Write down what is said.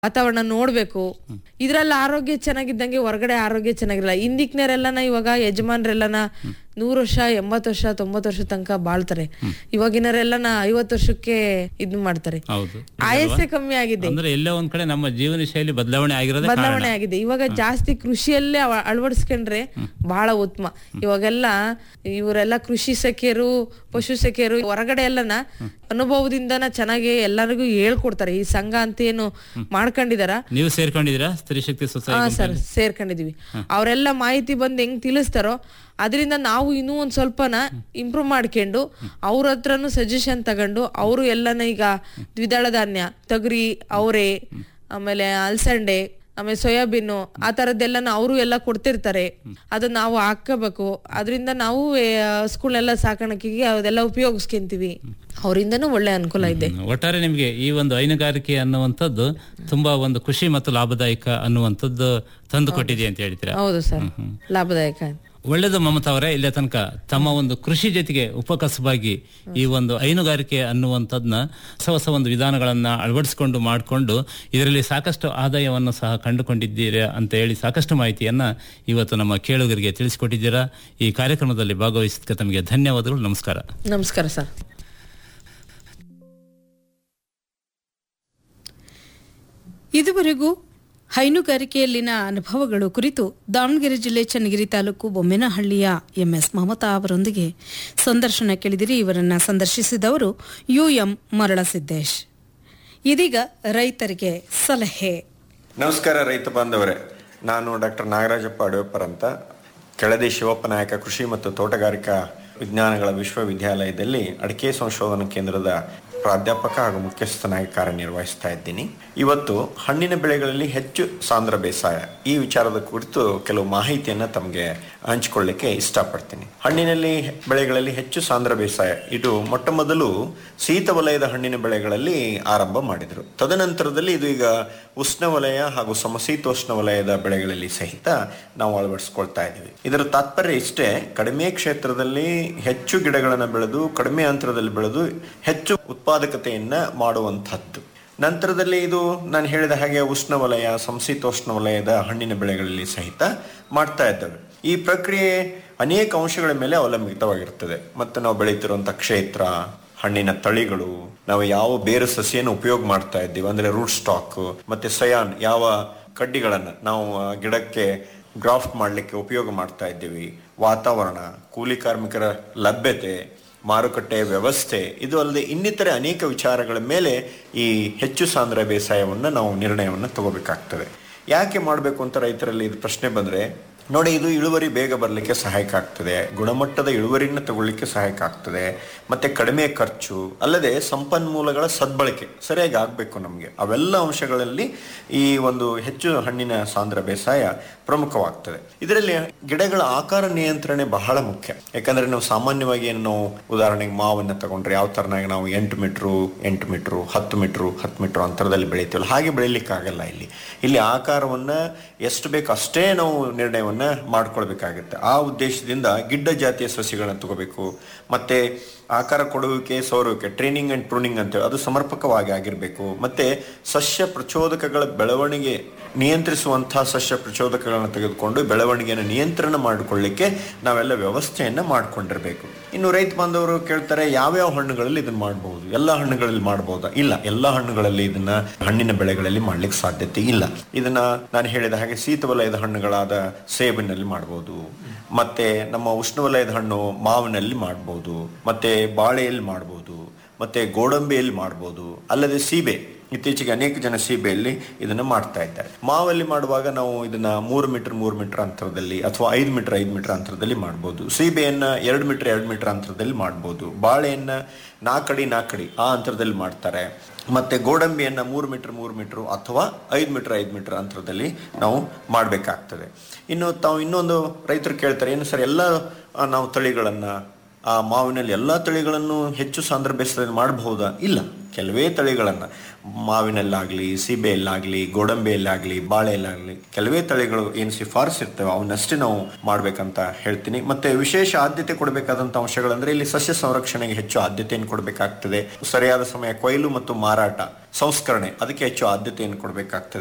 ವಾತಾವರಣ ನೋಡ್ಬೇಕು ಇದ್ರಲ್ಲಿ ಆರೋಗ್ಯ ಚೆನ್ನಾಗಿದ್ದಂಗೆ ಹೊರಗಡೆ ಆರೋಗ್ಯ ಚೆನ್ನಾಗಿರಲ್ಲ ಹಿಂದಿಕ್ನರೆಲ್ಲನ ಇವಾಗ ಯಜಮಾನ್ರೆಲ್ಲನ ನೂರು ವರ್ಷ ಎಂಬತ್ತು ವರ್ಷ ತೊಂಬತ್ತು ವರ್ಷ ತನಕ ಬಾಳ್ತಾರೆ ಇವಾಗಿನರೆಲ್ಲನ ಐವತ್ತು ವರ್ಷಕ್ಕೆ ಇದ್ ಮಾಡ್ತಾರೆ ಹೌದು ಆಯಸ್ಸೇ ಕಮ್ಮಿ ಆಗಿದೆ ಅಂದ್ರೆ ಎಲ್ಲೋ ಒಂದ್ ಕಡೆ ನಮ್ಮ ಜೀವನ ಶೈಲಿ ಬದಲಾವಣೆ ಆಗಿರೋದೇ ಕಾರಣ ಬದಲಾವಣೆ ಆಗಿದೆ ಇವಾಗ ಜಾಸ್ತಿ ಕೃಷಿಯಲ್ಲೇ ಅವ- ಅಳವಡಿಸ್ಕೊಂಡ್ರೆ ಬಹಳ ಉತ್ತಮ ಇವಾಗೆಲ್ಲ ಇವರೆಲ್ಲ ಕೃಷಿ ಸಖಿಯರು ಪಶು ಸಖಿಯರು ಹೊರಗಡೆ ಎಲ್ಲನ ಅನುಭವದಿಂದನ ಚೆನ್ನಾಗಿ ಎಲ್ಲರಿಗೂ ಹೇಳ್ಕೊಡ್ತಾರೆ ಈ ಸಂಘ ಅಂತ ಏನು ಮಾಡ್ಕೊಂಡಿದಾರ ನೀವು ಸೇರ್ಕೊಂಡಿದ್ದೀರಾ ಸ್ತ್ರೀ ಶಕ್ತಿ ಹಾ ಸೊಸೈಟಿ ಸರ್ ಸೇರ್ಕೊಂಡಿದೀವಿ ಅವರೆಲ್ಲ ಮಾಹಿತಿ ಬಂದು ಹೆಂಗ್ ತಿಳಿಸ್ತಾರೋ ಅದರಿಂದ ನಾವು ಇನ್ನೂ ಒಂದ್ ಸ್ವಲ್ಪನ ಇಂಪ್ರೂವ್ ಮಾಡ್ಕೊಂಡು ಅವ್ರ ಹತ್ರನು ಸಜೆಷನ್ ತಗೊಂಡು ಅವರು ಎಲ್ಲನ ಈಗ ದ್ವಿದಳ ಧಾನ್ಯ ತೊಗರಿ ಅವರೆ ಆಮೇಲೆ ಅಲ್ಸಂಡೆ ಆಮೇಲೆ ಸೋಯಾಬೀನು ಆ ತರದ್ದೆಲ್ಲನ ಅವರು ಎಲ್ಲ ಕೊಡ್ತಿರ್ತಾರೆ ಅದನ್ನ ನಾವು ಹಾಕೋಬೇಕು ಅದರಿಂದ ನಾವು ಸ್ಕೂಲ್ನೆಲ್ಲ ಸಾಕಾಣಿಕೆಗೆ ಅದೆಲ್ಲ ಉಪಯೋಗಿಸ್ಕೊಂತೀವಿ ಅವರಿಂದನೂ ಒಳ್ಳೆ ಅನುಕೂಲ ಇದೆ ಹ್ಮ್. ಒಟ್ಟಾರೆ ನಿಮಗೆ ಈ ಒಂದು ಹೈನುಗಾರಿಕೆ ಅನ್ನುವಂಥದ್ದು ತುಂಬಾ ಒಂದು ಖುಷಿ ಮತ್ತು ಲಾಭದಾಯಕ ಅನ್ನುವಂಥದ್ದು ತಂದು ಕೊಟ್ಟಿದೆ ಅಂತ ಹೇಳ್ತೀರಾ ಹೌದು ಸರ್ ಲಾಭದಾಯಕ ಒಳ್ಳೆಯದು ಮಮತಾ ಅವರೇ ಇಲ್ಲೇ ತನಕ ತಮ್ಮ ಒಂದು ಕೃಷಿ ಜೊತೆಗೆ ಉಪಕಸಬಾಗಿ ಈ ಒಂದು ಹೈನುಗಾರಿಕೆ ಅನ್ನುವಂಥದ್ನ ಹೊಸ ಹೊಸ ಒಂದು ವಿಧಾನಗಳನ್ನ ಅಳವಡಿಸಿಕೊಂಡು ಮಾಡಿಕೊಂಡು ಇದರಲ್ಲಿ ಸಾಕಷ್ಟು ಆದಾಯವನ್ನು ಸಹ ಕಂಡುಕೊಂಡಿದ್ದೀರಾ ಅಂತ ಹೇಳಿ ಸಾಕಷ್ಟು ಮಾಹಿತಿಯನ್ನ ಇವತ್ತು ನಮ್ಮ ಕೇಳುಗರಿಗೆ ತಿಳಿಸಿಕೊಟ್ಟಿದ್ದೀರಾ ಈ ಕಾರ್ಯಕ್ರಮದಲ್ಲಿ ಭಾಗವಹಿಸಿದ್ದಕ್ಕೆ ತಮಗೆ ಧನ್ಯವಾದಗಳು ನಮಸ್ಕಾರ ನಮಸ್ಕಾರ ಸರ್ ಇದುವರೆಗೂ ಹೈನುಗಾರಿಕೆಯಲ್ಲಿನ ಅನುಭವಗಳು ಕುರಿತು ದಾವಣಗೆರೆ ಜಿಲ್ಲೆ ಚನ್ನಗಿರಿ ತಾಲೂಕು ಬೊಮ್ಮೆನಹಳ್ಳಿಯ ಎಂಎಸ್ ಮಮತಾ ಅವರೊಂದಿಗೆ ಸಂದರ್ಶನ ಕೇಳಿದಿರಿ ಇವರನ್ನ ಸಂದರ್ಶಿಸಿದವರು ಯುಎಂ ಮರಳಸಿದ್ದೇಶ್ ಇದೀಗ ರೈತರಿಗೆ ಸಲಹೆ ನಮಸ್ಕಾರ ರೈತ ಬಾಂಧವರೇ ನಾನು ಡಾಕ್ಟರ್ ನಾಗರಾಜಪ್ಪ ಅಡವೆಪ್ಪರ್ ಅಂತ ಕೆಳದಿ ಶಿವಪ್ಪ ನಾಯಕ ಕೃಷಿ ಮತ್ತು ತೋಟಗಾರಿಕಾ ವಿಜ್ಞಾನಗಳ ವಿಶ್ವವಿದ್ಯಾಲಯದಲ್ಲಿ ಅಡಿಕೆ ಸಂಶೋಧನಾ ಕೇಂದ್ರದ ಪ್ರಾಧ್ಯಾಪಕ ಹಾಗೂ ಮುಖ್ಯಸ್ಥನಾಗಿ ಕಾರ್ಯನಿರ್ವಹಿಸ್ತಾ ಇದ್ದೀನಿ ಇವತ್ತು ಹಣ್ಣಿನ ಬೆಳೆಗಳಲ್ಲಿ ಹೆಚ್ಚು ಸಾಂದ್ರ ಬೇಸಾಯ ಈ ವಿಚಾರದ ಕುರಿತು ಕೆಲವು ಮಾಹಿತಿಯನ್ನು ತಮಗೆ ಹಂಚಿಕೊಳ್ಳಿಕ್ಕೆ ಇಷ್ಟಪಡ್ತೀನಿ ಹಣ್ಣಿನಲ್ಲಿ ಬೆಳೆಗಳಲ್ಲಿ ಹೆಚ್ಚು ಸಾಂದ್ರ ಬೇಸಾಯ ಇದು ಮೊಟ್ಟ ಮೊದಲು ಶೀತ ವಲಯದ ಹಣ್ಣಿನ ಬೆಳೆಗಳಲ್ಲಿ ಆರಂಭ ಮಾಡಿದರು ತದನಂತರದಲ್ಲಿ ಇದು ಈಗ ಉಷ್ಣವಲಯ ಹಾಗೂ ಸಮಶೀತೋಷ್ಣ ವಲಯದ ಬೆಳೆಗಳಲ್ಲಿ ಸಹಿತ ನಾವು ಅಳವಡಿಸ್ಕೊಳ್ತಾ ಇದ್ದೀವಿ ಇದರ ತಾತ್ಪರ್ಯ ಇಷ್ಟೇ ಕಡಿಮೆ ಕ್ಷೇತ್ರದಲ್ಲಿ ಹೆಚ್ಚು ಗಿಡಗಳನ್ನು ಬೆಳೆದು ಕಡಿಮೆ ಅಂತರದಲ್ಲಿ ಬೆಳೆದು ಹೆಚ್ಚು ಉತ್ಪಾದಕತೆಯನ್ನ ಮಾಡುವಂಥದ್ದು ನಂತರದಲ್ಲಿ ಇದು ನಾನು ಹೇಳಿದ ಹಾಗೆ ಉಷ್ಣವಲಯ ಸಂಶೀತೋಷ್ಣ ವಲಯದ ಹಣ್ಣಿನ ಬೆಳೆಗಳಲ್ಲಿ ಸಹಿತ ಮಾಡ್ತಾ ಇದ್ದೇವೆ ಈ ಪ್ರಕ್ರಿಯೆ ಅನೇಕ ಅಂಶಗಳ ಮೇಲೆ ಅವಲಂಬಿತವಾಗಿರ್ತದೆ ಮತ್ತು ನಾವು ಬೆಳೀತಿರುವಂಥ ಕ್ಷೇತ್ರ ಹಣ್ಣಿನ ತಳಿಗಳು ನಾವು ಯಾವ ಬೇರು ಸಸಿಯನ್ನು ಉಪಯೋಗ ಮಾಡ್ತಾ ಇದ್ದೀವಿ ಅಂದ್ರೆ ರೂಟ್ ಸ್ಟಾಕ್ ಮತ್ತೆ ಸಯಾನ್ ಯಾವ ಕಡ್ಡಿಗಳನ್ನ ನಾವು ಆ ಗಿಡಕ್ಕೆ ಗ್ರಾಫ್ಟ್ ಮಾಡಲಿಕ್ಕೆ ಉಪಯೋಗ ಮಾಡ್ತಾ ಇದ್ದೀವಿ ವಾತಾವರಣ ಕೂಲಿ ಕಾರ್ಮಿಕರ ಲಭ್ಯತೆ ಮಾರುಕಟ್ಟೆ ವ್ಯವಸ್ಥೆ ಇದು ಅಲ್ಲದೆ ಇನ್ನಿತರೆ ಅನೇಕ ವಿಚಾರಗಳ ಮೇಲೆ ಈ ಹೆಚ್ಚು ಸಾಂದ್ರ ಬೇಸಾಯವನ್ನು ನಾವು ನಿರ್ಣಯವನ್ನು ತಗೋಬೇಕಾಗ್ತದೆ ಯಾಕೆ ಮಾಡಬೇಕು ಅಂತ ರೈತರಲ್ಲಿ ಇದು ಪ್ರಶ್ನೆ ಬಂದ್ರೆ ನೋಡಿ ಇದು ಇಳುವರಿ ಬೇಗ ಬರಲಿಕ್ಕೆ ಸಹಾಯಕ ಆಗ್ತದೆ ಗುಣಮಟ್ಟದ ಇಳುವರಿನ ತಗೊಳ್ಳಿಕ್ಕೆ ಸಹಾಯಕ ಆಗ್ತದೆ ಮತ್ತೆ ಕಡಿಮೆ ಖರ್ಚು ಅಲ್ಲದೆ ಸಂಪನ್ಮೂಲಗಳ ಸದ್ಬಳಕೆ ಸರಿಯಾಗಿ ಆಗಬೇಕು ನಮಗೆ ಅವೆಲ್ಲ ಅಂಶಗಳಲ್ಲಿ ಈ ಒಂದು ಹೆಚ್ಚು ಹಣ್ಣಿನ ಸಾಂದ್ರ ಬೇಸಾಯ ಪ್ರಮುಖವಾಗ್ತದೆ ಇದರಲ್ಲಿ ಗಿಡಗಳ ಆಕಾರ ನಿಯಂತ್ರಣೆ ಬಹಳ ಮುಖ್ಯ ಯಾಕಂದ್ರೆ ನಾವು ಸಾಮಾನ್ಯವಾಗಿ ಏನು ನಾವು ಉದಾಹರಣೆಗೆ ಮಾವನ್ನ ತಗೊಂಡ್ರೆ ಯಾವ ತರನಾಗಿ ನಾವು ಎಂಟು ಮೀಟ್ರು ಎಂಟು ಮೀಟ್ರು ಹತ್ತು ಮೀಟ್ರು ಹತ್ತು ಮೀಟ್ರು ಅಂತರದಲ್ಲಿ ಬೆಳಿತೀವಲ್ಲ ಹಾಗೆ ಬೆಳಿಲಿಕ್ಕಾಗಲ್ಲ ಇಲ್ಲಿ ಇಲ್ಲಿ ಆಕಾರವನ್ನ ಎಷ್ಟು ಬೇಕು ಅಷ್ಟೇ ನಾವು ನಿರ್ಣಯವನ್ನ ಮಾಡ್ಕೊಳ್ಬೇಕಾಗುತ್ತೆ ಆ ಉದ್ದೇಶದಿಂದ ಗಿಡ್ಡ ಜಾತಿಯ ಸಸಿಗಳನ್ನ ತಗೋಬೇಕು ಮತ್ತೆ ಆಕಾರ ಕೊಡುವಿಕೆ ಸೋರುವಿಕೆ ಟ್ರೈನಿಂಗ್ ಅಂಡ್ ಪ್ರೂನಿಂಗ್ ಅಂತೇಳಿ ಅದು ಸಮರ್ಪಕವಾಗಿ ಆಗಿರಬೇಕು ಮತ್ತೆ ಸಸ್ಯ ಪ್ರಚೋದಕಗಳ ಬೆಳವಣಿಗೆ ನಿಯಂತ್ರಿಸುವಂತಹ ಸಸ್ಯ ಪ್ರಚೋದಕಗಳನ್ನ ತೆಗೆದುಕೊಂಡು ಬೆಳವಣಿಗೆಯನ್ನು ನಿಯಂತ್ರಣ ಮಾಡಿಕೊಳ್ಳಿಕ್ಕೆ ನಾವೆಲ್ಲ ವ್ಯವಸ್ಥೆಯನ್ನ ಮಾಡ್ಕೊಂಡಿರ್ಬೇಕು ಇನ್ನು ರೈತ ಬಾಂಧವರು ಕೇಳ್ತಾರೆ ಯಾವ್ಯಾವ ಹಣ್ಣುಗಳಲ್ಲಿ ಇದನ್ನ ಮಾಡಬಹುದು ಎಲ್ಲ ಹಣ್ಣುಗಳಲ್ಲಿ ಮಾಡಬಹುದಾ ಇಲ್ಲ ಎಲ್ಲ ಹಣ್ಣುಗಳಲ್ಲಿ ಇದನ್ನ ಹಣ್ಣಿನ ಬೆಳೆಗಳಲ್ಲಿ ಮಾಡ್ಲಿಕ್ಕೆ ಸಾಧ್ಯತೆ ಇಲ್ಲ ಇದನ್ನ ನಾನು ಹೇಳಿದ ಹಾಗೆ ಶೀತ ವಲಯದ ಹಣ್ಣುಗಳಾದ ಸೇಬಿನಲ್ಲಿ ಮಾಡಬಹುದು ಮತ್ತೆ ನಮ್ಮ ಉಷ್ಣವಲಯದ ಹಣ್ಣು ಮಾವಿನಲ್ಲಿ ಮಾಡಬಹುದು ಮತ್ತೆ ಬಾಳೆಯಲ್ಲಿ ಮಾಡಬಹುದು ಮತ್ತೆ ಗೋಡಂಬಿಯಲ್ಲಿ ಮಾಡಬಹುದು ಅಲ್ಲದೆ ಸೀಬೆ ಇತ್ತೀಚೆಗೆ ಅನೇಕ ಜನ ಸೀಬೆಯಲ್ಲಿ ಇದನ್ನ ಮಾಡ್ತಾ ಇದ್ದಾರೆ ಮಾವಲ್ಲಿ ಮಾಡುವಾಗ ನಾವು ಇದನ್ನ ಮೂರು ಮೀಟರ್ ಮೂರು ಮೀಟರ್ ಅಂತರದಲ್ಲಿ ಅಥವಾ ಐದು ಮೀಟರ್ ಐದು ಮೀಟರ್ ಅಂತರದಲ್ಲಿ ಮಾಡ್ಬೋದು ಸೀಬೆಯನ್ನ ಎರಡು ಮೀಟರ್ ಎರಡು ಮೀಟರ್ ಅಂತರದಲ್ಲಿ ಮಾಡ್ಬೋದು ಬಾಳೆಯನ್ನ ನಾಲ್ಕಡಿ ನಾಲ್ಕಡಿ ಆ ಅಂತರದಲ್ಲಿ ಮಾಡ್ತಾರೆ ಮತ್ತೆ ಗೋಡಂಬಿಯನ್ನ ಮೂರು ಮೀಟರ್ ಮೂರು ಮೀಟರ್ ಅಥವಾ ಐದು ಮೀಟರ್ ಐದು ಮೀಟರ್ ಅಂತರದಲ್ಲಿ ನಾವು ಮಾಡಬೇಕಾಗ್ತದೆ ಇನ್ನು ತಾವು ಇನ್ನೊಂದು ರೈತರು ಕೇಳ್ತಾರೆ ಏನು ಸರ್ ಎಲ್ಲ ಆ, ನಾವು ತಳಿಗಳನ್ನ ಆ ಮಾವಿನಲ್ಲಿ ಎಲ್ಲಾ ತಳಿಗಳನ್ನು ಹೆಚ್ಚು ಸಾಂದ್ರ ಬೇಸಾಯ ಮಾಡಬಹುದಾ ಇಲ್ಲ ಕೆಲವೇ ತಳಿಗಳನ್ನ ಮಾವಿನಲ್ಲಾಗ್ಲಿ ಸೀಬೆಯಲ್ಲಾಗ್ಲಿ ಗೋಡಂಬಿಯಲ್ಲಾಗ್ಲಿ ಬಾಳೆಯಲ್ಲಾಗ್ಲಿ ಕೆಲವೇ ತಳಿಗಳು ಏನು ಶಿಫಾರಸ್ ಇರ್ತವೆ ಅವನ್ನಷ್ಟೇ ನಾವು ಮಾಡ್ಬೇಕಂತ ಹೇಳ್ತೀನಿ ಮತ್ತೆ ವಿಶೇಷ ಆದ್ಯತೆ ಕೊಡಬೇಕಾದಂತ ಅಂಶಗಳಂದ್ರೆ ಇಲ್ಲಿ ಸಸ್ಯ ಸಂರಕ್ಷಣೆಗೆ ಹೆಚ್ಚು ಆದ್ಯತೆಯನ್ನು ಕೊಡಬೇಕಾಗ್ತದೆ ಸರಿಯಾದ ಸಮಯ ಕೊಯ್ಲು ಮತ್ತು ಮಾರಾಟ ಸಂಸ್ಕರಣೆ ಅದಕ್ಕೆ ಹೆಚ್ಚು ಆದ್ಯತೆಯನ್ನು ಕೊಡಬೇಕಾಗ್ತದೆ